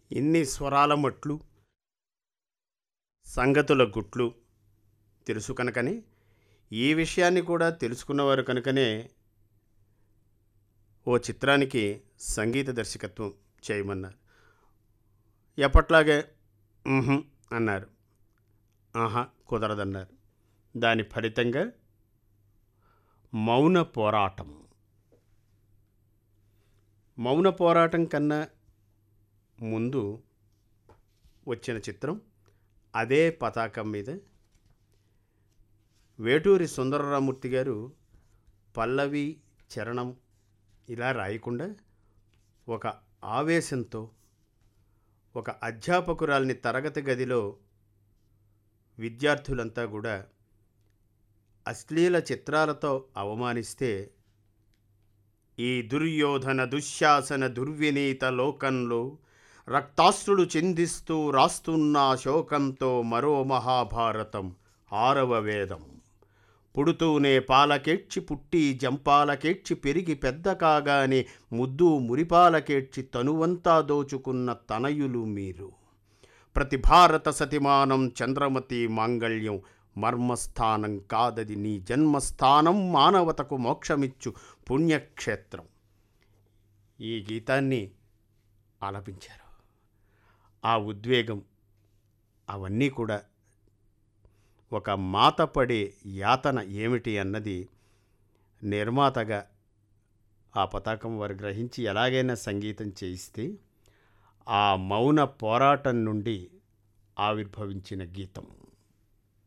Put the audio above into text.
ఇన్ని స్వరాల మట్లు సంగతుల గుట్లు తెలుసు కనుకనే ఈ విషయాన్ని కూడా తెలుసుకున్నవారు కనుకనే ఓ చిత్రానికి సంగీత దర్శకత్వం చేయమన్నారు ఎప్పట్లాగే "ఉహుం" అన్నారు ఆహా కుదరదన్నారు దాని ఫలితంగా మౌన పోరాటం మౌన పోరాటం కన్నా ముందు వచ్చిన చిత్రం అదే పతాకం మీద వేటూరి సుందరరామూర్తి గారు పల్లవి చరణం ఇలా రాయకుండా ఒక ఆవేశంతో ఒక అధ్యాపకురాల్ని తరగతి గదిలో విద్యార్థులంతా కూడా అశ్లీల చిత్రాలతో అవమానిస్తే ఈ దుర్యోధన దుశ్శాసన దుర్వినీత లోకంలో రక్తాశ్రుడు చిందిస్తూ రాస్తున్న శోకంతో మరో మహాభారతం ఆరవ వేదం పుడుతూనే పాలకేడ్చి పుట్టి జంపాలకేడ్చి పెరిగి పెద్ద కాగానే ముద్దు మురిపాలకేడ్చి తనువంతా దోచుకున్న తనయులు మీరు ప్రతి భారత సతిమానం చంద్రమతి మాంగళ్యం మర్మస్థానం కాదది నీ జన్మస్థానం మానవతకు మోక్షమిచ్చు పుణ్యక్షేత్రం ఈ గీతాన్ని ఆలపించారు ఆ ఉద్వేగం అవన్నీ కూడా ఒక మాత పడే యాతన ఏమిటి అన్నది నిర్మాతగా ఆ పతాకం వారు గ్రహించి ఎలాగైనా సంగీతం చేయిస్తే ఆ మౌన పోరాటం నుండి ఆవిర్భవించిన గీతం